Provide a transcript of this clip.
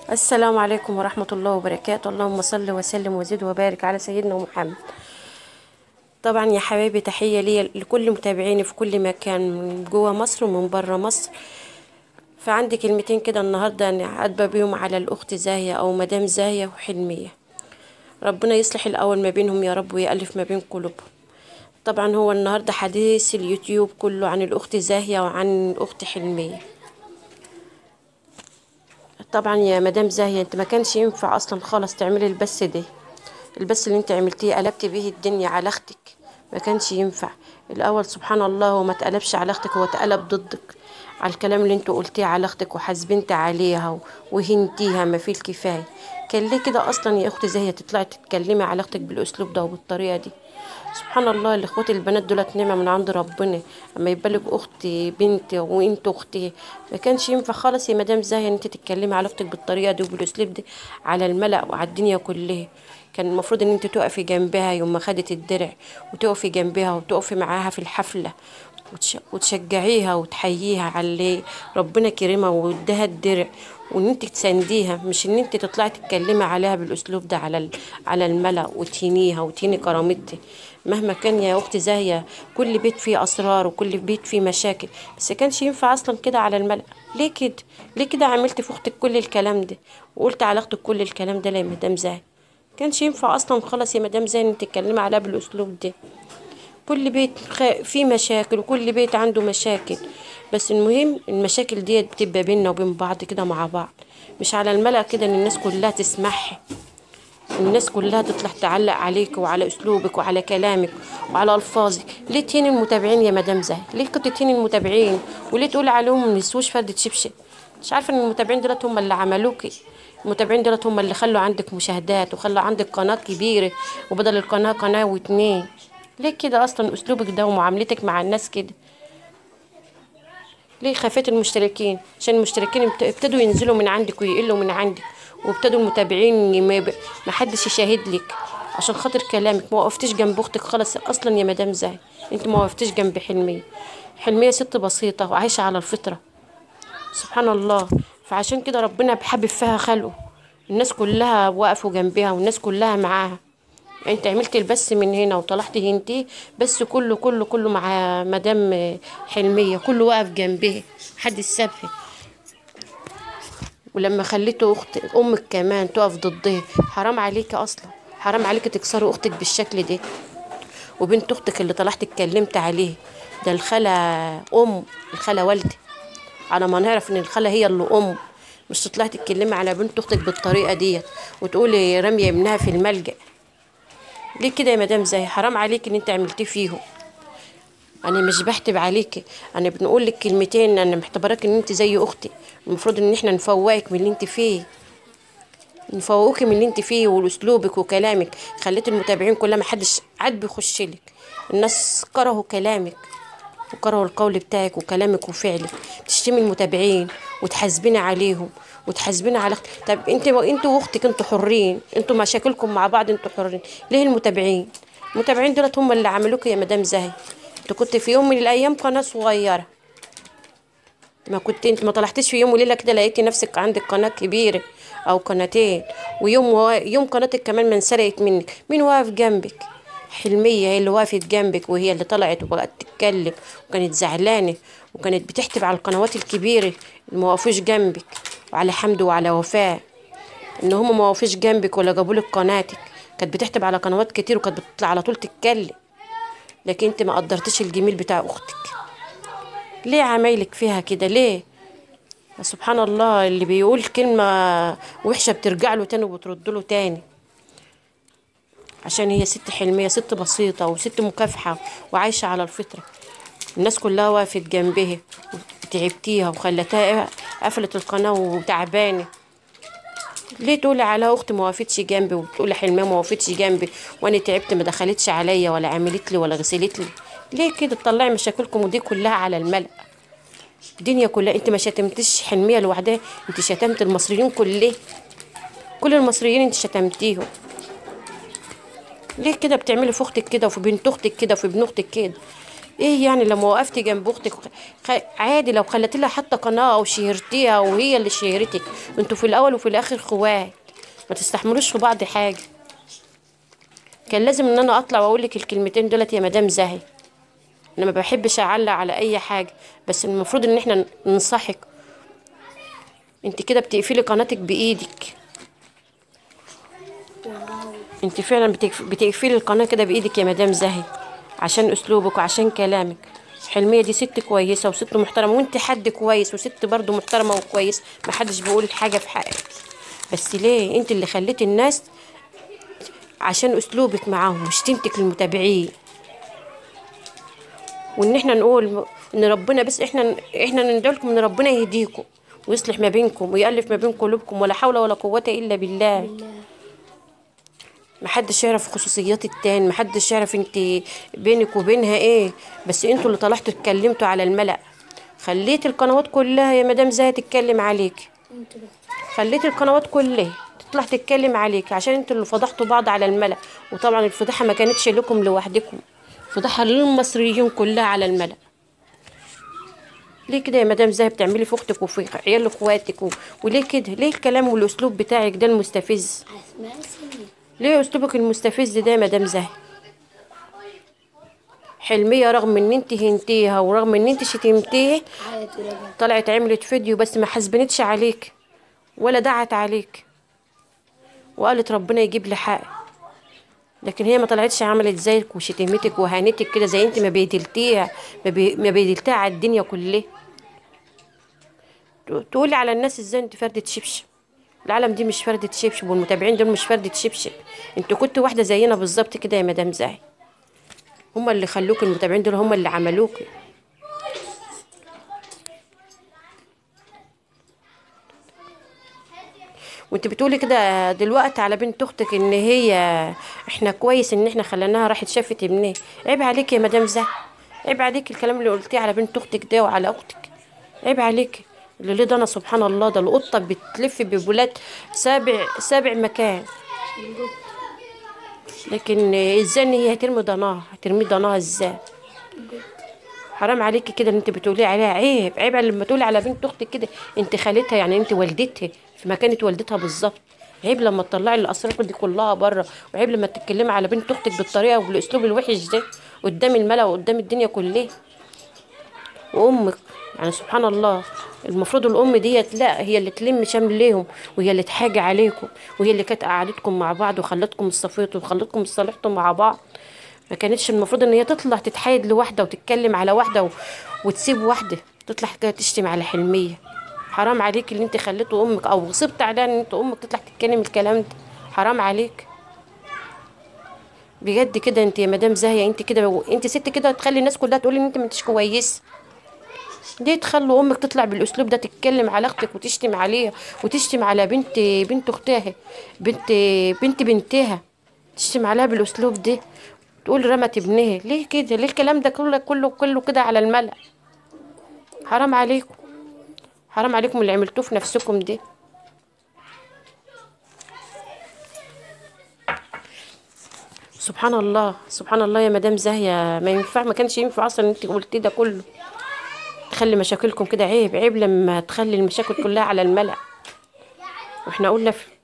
السلام عليكم ورحمة الله وبركاته اللهم صل وسلم وزد وبارك على سيدنا محمد طبعا يا حبايبي تحية ليا لكل متابعيني في كل مكان من جوه مصر ومن بره مصر فعندي كلمتين كده النهاردة يعني عاتبة بيهم على الأخت زاهية أو مدام زاهية وحلمية ربنا يصلح الأول ما بينهم يا رب ويألف ما بين قلوبهم طبعا هو النهاردة حديث اليوتيوب كله عن الأخت زاهية وعن الأخت حلمية طبعا يا مدام زاهية انت ما كانش ينفع اصلا خالص تعملي البث ده البث اللي انت عملتيه قلبت بيه الدنيا على اختك ما كانش ينفع الاول سبحان الله هو ما اتقلبش على اختك هو اتقلب ضدك على الكلام اللي انت قلتيه على اختك وحاسبنت عليها وهنتيها ما فيه الكفايه كان ليه كده اصلا يا اختي زاهية تطلعي تتكلمي على اختك بالاسلوب ده وبالطريقه دي سبحان الله الاخوات البنات دولت نعمه من عند ربنا اما يبالك اختي بنت وانت اختي ما كانش ينفع خالص يا مدام زاهيه ان انت تتكلمي على اختك بالطريقه دي وبالاسلوب ده على الملأ وعلى الدنيا كلها كان المفروض ان انت تقفي جنبها يوم ما خدت الدرع وتقفي جنبها وتقفي معاها في الحفله وتش... وتشجعيها وتحييها على اللي ربنا كرمها واداها الدرع وان انت تسانديها مش ان انت تطلعي تتكلمي عليها بالاسلوب ده على ال... على الملأ وتهينيها وتهيني كرامتها مهما كان يا اختي زاهيه كل بيت فيه اسرار وكل بيت فيه مشاكل بس كانش ينفع اصلا كده على الملأ ليه كده ليه كده عملت في اختك كل الكلام ده وقلت على اختك كل الكلام ده ليه يا مدام زاهيه كانش ينفع اصلا خلاص يا مدام زاهيه ان تتكلمي عليها بالاسلوب ده كل بيت فيه مشاكل وكل بيت عنده مشاكل بس المهم المشاكل ديت بتبقى بينا وبين بعض كده مع بعض مش على الملأ كده ان الناس كلها تسمعها الناس كلها تطلع تعلق عليك وعلى اسلوبك وعلى كلامك وعلى الفاظك ليه تهين المتابعين يا مدام زاهي ليه كنت تهين المتابعين وليه تقول عليهم ما يسووش فردة شبشب مش عارفه ان المتابعين دولت هم اللي عملوكي المتابعين دولت هم اللي خلوا عندك مشاهدات وخلوا عندك قناه كبيره وبدل القناه قناه واتنين ليه كده اصلا اسلوبك ده ومعاملتك مع الناس كده ليه خافت المشتركين عشان المشتركين ابتدوا ينزلوا من عندك ويقلوا من عندك وابتدوا المتابعين ما حدش يشاهد لك عشان خاطر كلامك ما وقفتيش جنب اختك خالص اصلا يا مدام زاهي انت ما وقفتيش جنب حلميه حلميه ست بسيطه وعايشه على الفطره سبحان الله فعشان كده ربنا بحبب فيها خلقه الناس كلها وقفوا جنبها والناس كلها معاها انت عملت البث من هنا وطلعت هنتي بس كله كله كله مع مدام حلميه كله واقف جنبها محدش سابها ولما خليته اخت امك كمان تقف ضدها حرام عليكي اصلا حرام عليكي تكسري اختك بالشكل ده وبنت اختك اللي طلعت اتكلمت عليه ده الخالة ام الخالة والدي على ما نعرف ان الخالة هي اللي ام مش تطلعي تتكلمي على بنت اختك بالطريقه ديت وتقولي راميه ابنها في الملجأ ليه كده يا مدام زاهي حرام عليك ان انت عملتيه فيهم انا مش بحتب عليكي انا بنقول لك كلمتين انا محتبراك ان انت زي اختي المفروض ان احنا نفوقك من اللي انت فيه نفوقك من اللي انت فيه واسلوبك وكلامك خليت المتابعين كلها ما حدش عاد بيخش لك الناس كرهوا كلامك وكرهوا القول بتاعك وكلامك وفعلك بتشتمي المتابعين وتحاسبيني عليهم وتحاسبيني على اختي طب انت انتوا واختك انتوا حرين انتوا مشاكلكم مع بعض انتوا حرين ليه المتابعين المتابعين دولت هم اللي عملوك يا مدام زاهي انت كنت في يوم من الايام قناه صغيره ما كنت انت ما طلعتيش في يوم وليله كده لقيتي نفسك عندك قناه كبيره او قناتين ويوم و... يوم قناتك كمان ما انسرقت منك مين واقف جنبك حلمية هي اللي وقفت جنبك وهي اللي طلعت وبقت تتكلم وكانت زعلانة وكانت بتحتب على القنوات الكبيرة اللي ما وقفوش جنبك وعلى حمد وعلى وفاء ان هم ما وقفوش جنبك ولا جابوا لك قناتك كانت بتحتب على قنوات كتير وكانت بتطلع على طول تتكلم لكن انت ما قدرتش الجميل بتاع اختك ليه عمايلك فيها كده ليه سبحان الله اللي بيقول كلمة وحشة بترجع له تاني وبترد له تاني عشان هي ست حلمية ست بسيطة وست مكافحة وعايشة على الفطرة الناس كلها وقفت جنبها تعبتيها وخلتها قفلت القناة وتعبانة ليه تقولي على اختي ما وقفتش جنبي وتقولي حلمية ما وقفتش جنبي وانا تعبت ما دخلتش عليا ولا عملت لي ولا غسلت لي ليه كده تطلعي مشاكلكم ودي كلها على الملأ الدنيا كلها انت ما شتمتش حلمية لوحدها انت شتمت المصريين كلهم كل المصريين انت شتمتيهم ليه كده بتعملي في اختك كده وفي بنت اختك كده وفي ابن اختك كده ايه يعني لما وقفتي جنب اختك خ- عادي لو خلت لها حتى قناه او شهرتيها وهي اللي شهرتك انتوا في الاول وفي الاخر خوات ما تستحملوش في بعض حاجه كان لازم ان انا اطلع واقول لك الكلمتين دولت يا مدام زهي انا ما بحبش اعلق على اي حاجه بس المفروض ان احنا ننصحك انت كده بتقفلي قناتك بايدك انت فعلا بتقف- بتقفلي القناه كده بايدك يا مدام زهي عشان اسلوبك وعشان كلامك حلميه دي ست كويسه وست محترمه وانت حد كويس وست برضو محترمه وكويس محدش بيقول حاجه في حقك بس ليه انت اللي خليتي الناس عشان اسلوبك معاهم وشتمتك للمتابعين وان احنا نقول م- ان ربنا بس احنا احنا ندعو لكم ان ربنا يهديكم ويصلح ما بينكم ويألف ما بين قلوبكم ولا حول ولا قوة الا بالله محدش يعرف خصوصيات التاني محدش يعرف انت بينك وبينها ايه بس انتوا اللي طلعتوا اتكلمتوا على الملأ خليت القنوات كلها يا مدام زي تتكلم عليك خليت القنوات كلها تطلع تتكلم عليك عشان انتوا اللي فضحتوا بعض على الملأ وطبعا الفضيحة ما كانتش لكم لوحدكم فضيحة للمصريين كلها على الملأ ليه كده يا مدام زي بتعملي في اختك وفي عيال اخواتك و... وليه كده ليه الكلام والاسلوب بتاعك ده المستفز اسماء سمير ليه اسلوبك المستفز ده يا مدام زهي حلمية رغم ان انت هنتيها ورغم ان انت شتمتيه عيط ورجع طلعت عملت فيديو بس ما حسبنتش عليك ولا دعت عليك وقالت ربنا يجيب لي حقي لكن هي ما طلعتش عملت زيك وشتمتك وهانتك كده زي انت ما بيدلتيها ما, بي... ما بيدلتيها على الدنيا كلها ت- تقولي على الناس ازاي انت فردة شبشب العالم دي مش فردة شبشب والمتابعين دول مش فردة شبشب انتوا كنتوا واحدة زينا بالظبط كده يا مدام زاهي هما اللي خلوك المتابعين دول هما اللي عملوك وانت بتقولي كده دلوقتي على بنت اختك ان هي احنا كويس ان احنا خليناها راحت شافت ابنها عيب عليك يا مدام زهر عيب عليك الكلام اللي قلتيه على بنت اختك ده وعلى اختك عيب عليك اللي ليه ده انا سبحان الله ده القطه بتلف ببولات سابع سابع مكان لكن ازاي ان هي هترمي ضناها هترمي ضناها ازاي حرام عليكي كده اللي انت بتقولي عليها عيب عيب لما تقولي على بنت اختك كده انت خالتها يعني انت والدتها في مكانة والدتها بالظبط عيب لما تطلعي الاسرار دي كلها بره وعيب لما تتكلمي على بنت اختك بالطريقه وبالاسلوب الوحش ده قدام الملا وقدام الدنيا كلها وامك يعني سبحان الله المفروض الام ديت لا هي اللي تلم شملهم وهي اللي تحاجي عليكم وهي اللي كانت قعدتكم مع بعض وخلتكم اصطفيتوا وخلتكم اتصالحتوا مع بعض ما كانتش المفروض ان هي تطلع تتحايد لواحده وتتكلم على واحده و... وتسيب واحده تطلع كده تشتم على حلميه حرام عليك اللي انت خليته امك او غصبت عليها ان انت امك تطلع تتكلم الكلام ده حرام عليك بجد كده انت يا مدام زاهيه انت كده انت ست كده تخلي الناس كلها تقول ان انت ما انتش كويسه ليه تخلوا امك تطلع بالاسلوب ده تتكلم على اختك وتشتم عليها وتشتم على بنت بنت اختها بنت بنت بنتها تشتم عليها بالاسلوب ده تقول رمت ابنها ليه كده ليه الكلام ده كله كله كله كده على الملأ حرام عليكم حرام عليكم اللي عملتوه في نفسكم ده سبحان الله سبحان الله يا مدام زاهية ما ينفع ما كانش ينفع اصلا انت قلتي ده كله تخلي مشاكلكم كده عيب عيب لما تخلي المشاكل كلها على الملأ واحنا قلنا في